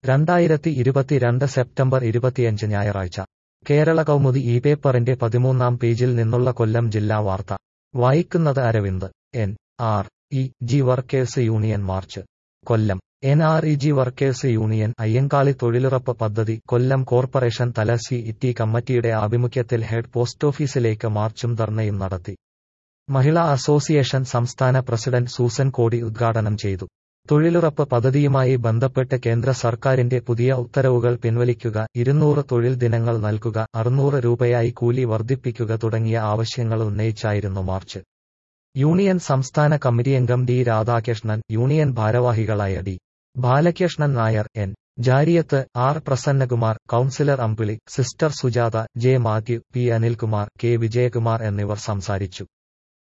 രണ്ടായിരത്തി ഇരുപത്തിരണ്ട് സെപ്റ്റംബർ ഇരുപത്തിയഞ്ച് ഞായറാഴ്ച കേരള കൗമുദി ഈ പേപ്പറിന്റെ പതിമൂന്നാം പേജിൽ നിന്നുള്ള കൊല്ലം ജില്ലാ വാർത്ത വായിക്കുന്നത് Aravind N R E G workers union march Kollam N R E G workers union Ayyankali തൊഴിലുറപ്പ് പദ്ധതി കൊല്ലം കോർപ്പറേഷൻ തല സി ഇറ്റി കമ്മിറ്റിയുടെ ആഭിമുഖ്യത്തിൽ ഹെഡ് പോസ്റ്റ് ഓഫീസിലേക്ക് മാർച്ചും ധർണയും നടത്തി മഹിളാ അസോസിയേഷൻ സംസ്ഥാന പ്രസിഡന്റ് സൂസൻ കോടി ഉദ്ഘാടനം ചെയ്തു തൊഴിലുറപ്പ് പദ്ധതിയുമായി ബന്ധപ്പെട്ട് കേന്ദ്ര സർക്കാരിന്റെ പുതിയ ഉത്തരവുകൾ പിൻവലിക്കുക ഇരുന്നൂറ് തൊഴിൽ ദിനങ്ങൾ നൽകുക അറുന്നൂറ് രൂപയായി കൂലി വർദ്ധിപ്പിക്കുക തുടങ്ങിയ ആവശ്യങ്ങൾ ഉന്നയിച്ചായിരുന്നു മാർച്ച് യൂണിയൻ സംസ്ഥാന കമ്മിറ്റിയംഗം ഡി രാധാകൃഷ്ണൻ യൂണിയൻ ഭാരവാഹികളായ D Balakrishnan Nair N Jariyath R Prasannakumar councillor Ambili sister Sujatha J Mathew P Anilkumar K Vijayakumar എന്നിവർ സംസാരിച്ചു